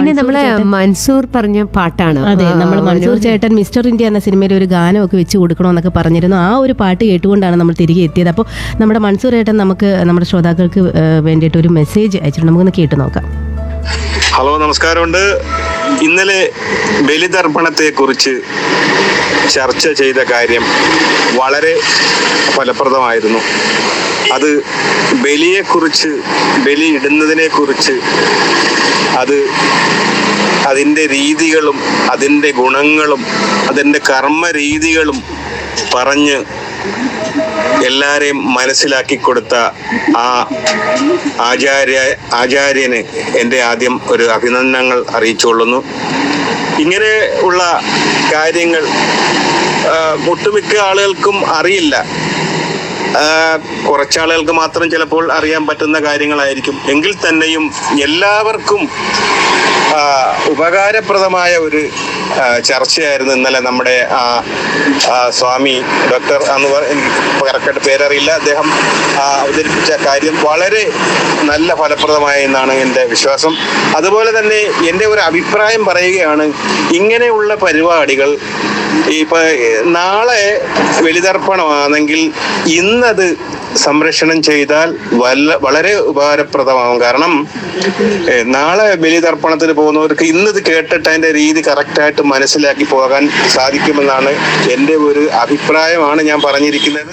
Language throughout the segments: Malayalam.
പിന്നെ നമ്മളെ മൻസൂർ പറഞ്ഞ പാട്ടാണ് അതെ ആ, നമ്മൾ മൻസൂർ ചേട്ടൻ മിസ്റ്റർ ഇന്ത്യ എന്ന സിനിമയിൽ ഒരു ഗാനമൊക്കെ വെച്ച് കൊടുക്കണമെന്നൊക്കെ പറഞ്ഞിരുന്നു ആ ഒരു പാട്ട് കേട്ടുകൊണ്ടാണ് നമ്മൾ തിരികെ എത്തിയത് അപ്പോൾ നമ്മുടെ മൻസൂർ ചേട്ടൻ നമുക്ക് നമ്മുടെ ശ്രോതാക്കൾക്ക് ആ, വേണ്ടിയിട്ട് ഒരു മെസ്സേജ് അയച്ചിട്ടുണ്ട് നമുക്കൊന്ന് കേട്ട് നോക്കാം ഹലോ നമസ്കാരമുണ്ട് ഇന്നലെ ബലിതർപ്പണത്തെ കുറിച്ച് ചർച്ച ചെയ്ത കാര്യം വളരെ ഫലപ്രദമായിരുന്നു അത് ബലിയെക്കുറിച്ച് ബലി ഇടുന്നതിനെ കുറിച്ച് അത് അതിൻ്റെ രീതികളും അതിൻ്റെ ഗുണങ്ങളും അതിൻ്റെ കർമ്മ രീതികളും പറഞ്ഞ് എല്ലാരെയും മനസ്സിലാക്കി കൊടുത്ത ആ ആചാര്യ ആചാര്യന് എൻ്റെ ആദ്യം ഒരു അഭിനന്ദനങ്ങൾ അറിയിച്ചുകൊള്ളുന്നു ഇങ്ങനെ ഉള്ള കാര്യങ്ങൾ ആ, ഒട്ടുമിക്ക ആളുകൾക്കും അറിയില്ല ആ, കുറച്ചാളുകൾക്ക് മാത്രം ചിലപ്പോൾ അറിയാൻ പറ്റുന്ന കാര്യങ്ങളായിരിക്കും എങ്കിൽ തന്നെയും എല്ലാവർക്കും ആ, ഉപകാരപ്രദമായ ഒരു ആ, ചർച്ചയായിരുന്നു ഇന്നലെ നമ്മുടെ ആ, ആ, സ്വാമി ഡോക്ടർ എന്ന് പറ എനിക്ക് കറക്റ്റായിട്ട് പേരറിയില്ല അദ്ദേഹം ആ, അവതരിപ്പിച്ച കാര്യം വളരെ നല്ല ഫലപ്രദമായി എന്നാണ് എൻ്റെ വിശ്വാസം അതുപോലെ തന്നെ എൻ്റെ ഒരു അഭിപ്രായം പറയുകയാണ് ഇങ്ങനെയുള്ള പരിപാടികൾ ഇപ്പൊ നാളെ ബലിതർപ്പണമാണെങ്കിൽ ഇന്നത് സംരക്ഷണം ചെയ്താൽ വല്ല വളരെ ഉപകാരപ്രദമാകും കാരണം ഏ, നാളെ ബലിതർപ്പണത്തിന് പോകുന്നവർക്ക് ഇന്നത് കേട്ടിട്ട് അതിന്റെ രീതി കറക്റ്റായിട്ട് മനസ്സിലാക്കി പോകാൻ സാധിക്കുമെന്നാണ് എൻ്റെ ഒരു അഭിപ്രായമാണ് ഞാൻ പറഞ്ഞിരിക്കുന്നത്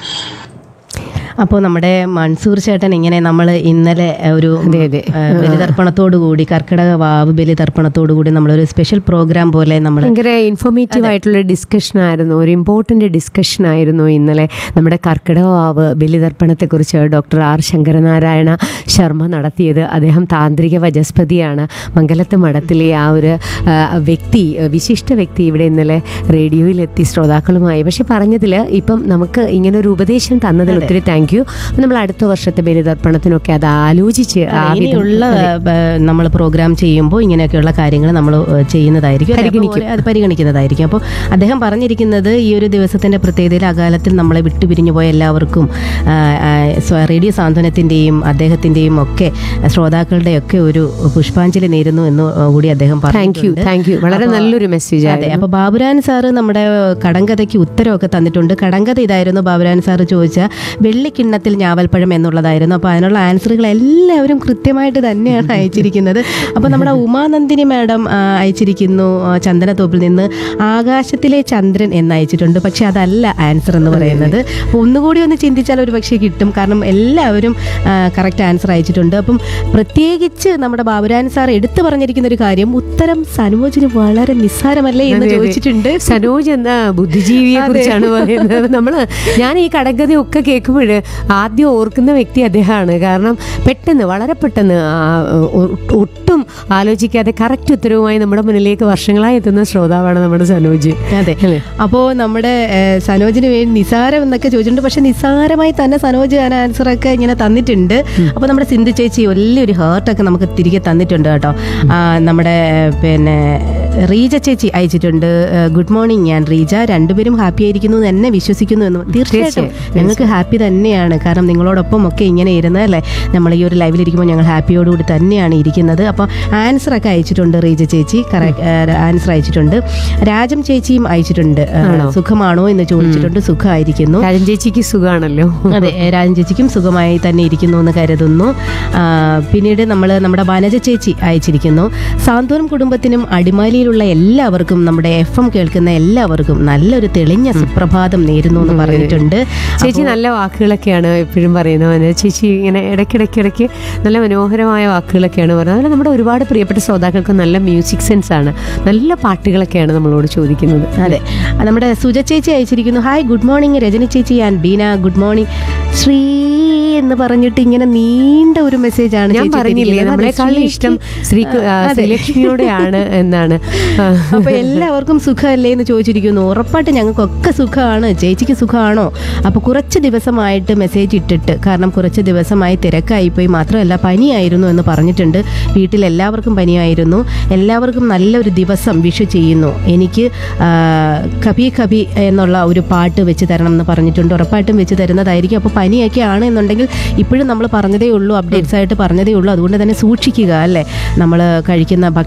അപ്പോൾ നമ്മുടെ മൻസൂർ ചേട്ടൻ ഇങ്ങനെ നമ്മൾ ഇന്നലെ ഒരു അതെ, അതെ. ആ, ബലിതർപ്പണത്തോടു കൂടി കർക്കിടക വാവ് ബലിതർപ്പണത്തോടു കൂടി നമ്മളൊരു സ്പെഷ്യൽ പ്രോഗ്രാം പോലെ നമ്മൾ ഭയങ്കര ഇൻഫോർമേറ്റീവ് ആയിട്ടുള്ള ഡിസ്കഷൻ ആയിരുന്നു ഒരു ഇമ്പോർട്ടൻ്റ് ഡിസ്കഷൻ ആയിരുന്നു ഇന്നലെ നമ്മുടെ കർക്കിടകവാവ് ബലിതർപ്പണത്തെക്കുറിച്ച് ഡോക്ടർ ആർ ശങ്കരനാരായണ ശർമ്മ നടത്തിയത് അദ്ദേഹം താന്ത്രിക വജസ്പതിയാണ് മംഗലത്ത് മഠത്തിലെ ആ ഒരു ആ, വ്യക്തി വിശിഷ്ട വ്യക്തി ഇവിടെ ഇന്നലെ റേഡിയോയിലെത്തി ശ്രോതാക്കളുമായി പക്ഷെ പറഞ്ഞതിൽ ഇപ്പം നമുക്ക് ഇങ്ങനെ ഒരു ഉപദേശം തന്നതിൽ ഒത്തിരി താങ്ക് യു നമ്മൾ അടുത്ത വർഷത്തെ ബലിതർപ്പണത്തിനൊക്കെ അത് ആലോചിച്ച് ആ വിധം- ഇനിയുള്ള നമ്മൾ പ്രോഗ്രാം ചെയ്യുമ്പോൾ ഇങ്ങനെയൊക്കെയുള്ള കാര്യങ്ങൾ നമ്മൾ ചെയ്യുന്നതായിരിക്കും അതെ, അപ്പോൾ അത് പരിഗണിക്കുന്നതായിരിക്കും അപ്പോൾ അദ്ദേഹം പറഞ്ഞിരിക്കുന്നത് ഈ ഒരു ദിവസത്തിന്റെ പ്രത്യേകതയിൽ അകാലത്തിൽ നമ്മളെ വിട്ടുപിരിഞ്ഞു പോയ എല്ലാവർക്കും ആ, ആ, സ്വ- റേഡിയോ സാന്ത്വനത്തിന്റെയും അദ്ദേഹത്തിന്റെയും ഒക്കെ ശ്രോതാക്കളുടെ ഒക്കെ ഒരു പുഷ്പാഞ്ജലി നേരുന്നു എന്ന് കൂടി അദ്ദേഹം താങ്ക് യു പറഞ്ഞിട്ടുണ്ട് താങ്ക് യു വളരെ അപ്പോൾ- നല്ലൊരു മെസ്സേജ് അതെ ആയിരുന്നു അപ്പൊ ബാബുരാൻ സാറ് നമ്മുടെ കടങ്കഥയ്ക്ക് ഉത്തരവൊക്കെ തന്നിട്ടുണ്ട് കടങ്കഥ ഇതായിരുന്നു ബാബുരാൻ സാറ് ചോദിച്ച വെള്ളിക്കിണ്ണത്തിൽ ഞാവൽപ്പഴം എന്നുള്ളതായിരുന്നു അപ്പൊ അതിനുള്ള ആൻസറുകൾ എല്ലാവരും കൃത്യമായിട്ട് തന്നെയാണ് അയച്ചിരിക്കുന്നത് അപ്പൊ നമ്മുടെ ഉമാനന്ദിനി മാഡം ആ, അയച്ചിരിക്കുന്നു ആ, ചന്ദനത്തോപ്പിൽ നിന്ന് ആകാശത്തിലെ ചന്ദ്രൻ എന്ന് അയച്ചിട്ടുണ്ട് പക്ഷെ അതല്ല ആൻസർ എന്ന് പറയുന്നത് അപ്പൊ ഒന്നുകൂടി ഒന്ന് ചിന്തിച്ചാൽ ഒരു പക്ഷേ കിട്ടും കാരണം എല്ലാവരും കറക്റ്റ് ആൻസർ അയച്ചിട്ടുണ്ട് അപ്പം പ്രത്യേകിച്ച് നമ്മുടെ ബാബുരാൻ സാർ എടുത്തു പറഞ്ഞിരിക്കുന്ന ഒരു കാര്യം ഉത്തരം സനോജിന് വളരെ നിസ്സാരമല്ലേ എന്ന് അതെ, അതെ. ചോദിച്ചിട്ടുണ്ട് സനോജ് എന്ന ബുദ്ധിജീവിയെ കുറിച്ചാണ് പറയുന്നത് നമ്മള് ഞാൻ ഈ കടങ്കഥയൊക്കെ കേൾക്കുമ്പോൾ ആദ്യം ഓർക്കുന്ന വ്യക്തി അദ്ദേഹമാണ് കാരണം പെട്ടെന്ന് വളരെ പെട്ടെന്ന് ആ, ഒ- ഒട്ടും ആലോചിക്കാതെ കറക്റ്റ് ഉത്തരവുമായി നമ്മുടെ മുന്നിലേക്ക് വർഷങ്ങളായി എത്തുന്ന ശ്രോതാവാണ് നമ്മുടെ സനോജ് അതെ അപ്പോൾ നമ്മുടെ ഏഹ്, സനോജിന് വേണ്ടി നിസാരം എന്നൊക്കെ ചോദിച്ചിട്ടുണ്ട് പക്ഷെ നിസാരമായി തന്നെ സനോജ് ആ ആൻസർ ഒക്കെ ഇങ്ങനെ തന്നിട്ടുണ്ട് അപ്പോൾ നമ്മുടെ സിന്ധു ചേച്ചി വലിയൊരു ഹേർട്ടൊക്കെ നമുക്ക് തിരികെ തന്നിട്ടുണ്ട് കേട്ടോ ആ, നമ്മുടെ ഏഹ്, പിന്നെ റീജ ചേച്ചി അയച്ചിട്ടുണ്ട് ഏഹ്, ഗുഡ് മോർണിംഗ് ഞാൻ റീജ രണ്ടുപേരും ഹാപ്പി ആയിരിക്കുന്നു എന്ന് തന്നെ വിശ്വസിക്കുന്നു എന്ന് തീർച്ചയായിട്ടും ഞങ്ങൾക്ക് ഹാപ്പി തന്നെയാണ് കാരണം നിങ്ങളോടൊപ്പം ഒക്കെ ഇങ്ങനെ ഇരുന്ന് അല്ലേ നമ്മൾ ഈ ഒരു ലൈവിലിരിക്കുമ്പോൾ ഞങ്ങൾ ഹാപ്പിയോടുകൂടി തന്നെയാണ് ഇരിക്കുന്നത് അപ്പോൾ ആൻസർ ഒക്കെ അയച്ചിട്ടുണ്ട് റീജ ചേച്ചി കറക്റ്റ് ആൻസർ അയച്ചിട്ടുണ്ട് രാജം ചേച്ചിയും അയച്ചിട്ടുണ്ട് ആ, സുഖമാണോ എന്ന് ചോദിച്ചിട്ടുണ്ട് സുഖമായിരിക്കുന്നു രാജൻ ചേച്ചിക്ക് സുഖമാണല്ലോ അതെ രാജൻ ചേച്ചിക്കും സുഖമായി തന്നെ ഇരിക്കുന്നു എന്ന് കരുതുന്നു ആ, പിന്നീട് നമ്മൾ നമ്മുടെ വനജ ചേച്ചി അയച്ചിരിക്കുന്നു സാന്ത്വനം കുടുംബത്തിനും അടിമാലിയിലുള്ള എല്ലാവർക്കും നമ്മുടെ എഫ് എം കേൾക്കുന്ന എല്ലാവർക്കും നല്ലൊരു തെളിഞ്ഞ സുപ്രഭാതം നേരുന്നു എന്ന് പറഞ്ഞിട്ടുണ്ട് ചേച്ചി നല്ല വാക്കുകളൊക്കെയാണ് എപ്പോഴും പറയുന്നത് ചേച്ചി ഇങ്ങനെ ഇടയ്ക്കിടയ്ക്ക് ഇടയ്ക്ക് നല്ല മനോഹരമായ വാക്കുകളൊക്കെയാണ് പറയുന്നത് അതുപോലെ നമ്മുടെ ഒരുപാട് പ്രിയപ്പെട്ട ശ്രോതാക്കൾക്ക് നല്ല മ്യൂസിക് സെൻസ് ആണ് നല്ല പാട്ടുകളൊക്കെയാണ് നമ്മളോട് ചോദിക്കുന്നത് അതെ ആ, നമ്മുടെ സുജ ചേച്ചി അയച്ചിരിക്കുന്നു ഹായ് ഗുഡ് മോർണിംഗ് രജനി ചേച്ചി and Beena good morning Sree എന്ന് പറഞ്ഞിട്ട് ഇങ്ങനെ നീണ്ട ഒരു മെസ്സേജ് ആണ് ഞാൻ ചേച്ചി പറഞ്ഞില്ലേ ഇട്ടിരിക്കുന്നത്. അതെ, നമ്മളെക്കാളും ഇഷ്ടം ശ്രീ ആ, അതെ. ശ്രീലക്ഷ്മിയോടെയാണ് എന്നാണ് ആ. അപ്പൊ എല്ലാവർക്കും സുഖമല്ലേ എന്ന് ചോദിച്ചിരിക്കുന്നു ഉറപ്പായിട്ട് ഞങ്ങൾക്കൊക്കെ സുഖമാണ് ചേച്ചിക്ക് സുഖമാണോ അപ്പൊ കുറച്ച് ദിവസമായിട്ട് മെസ്സേജ് ഇട്ടിട്ട് കാരണം കുറച്ച് ദിവസമായി തിരക്കായിപ്പോയി മാത്രമല്ല പനിയായിരുന്നു എന്ന് പറഞ്ഞിട്ടുണ്ട് വീട്ടിൽ എല്ലാവർക്കും പനിയായിരുന്നു എല്ലാവർക്കും നല്ലൊരു ദിവസം വിഷു ചെയ്യുന്നു എനിക്ക് ആ, കബി കബി എന്നുള്ള ഒരു പാട്ട് വെച്ച് തരണം എന്ന് പറഞ്ഞിട്ടുണ്ട് ഉറപ്പായിട്ടും വെച്ച് തരുന്നതായിരിക്കും അപ്പോൾ പനിയൊക്കെ ആണ് എന്നുണ്ടെങ്കിൽ ഇപ്പോഴും നമ്മൾ പറഞ്ഞതേ ഉള്ളൂ അപ്ഡേറ്റ്സ് ആയിട്ട് പറഞ്ഞതേ ഉള്ളൂ അതുകൊണ്ട് തന്നെ സൂക്ഷിക്കുക അല്ലേ നമ്മൾ കഴിക്കുന്ന ഭക്ഷണം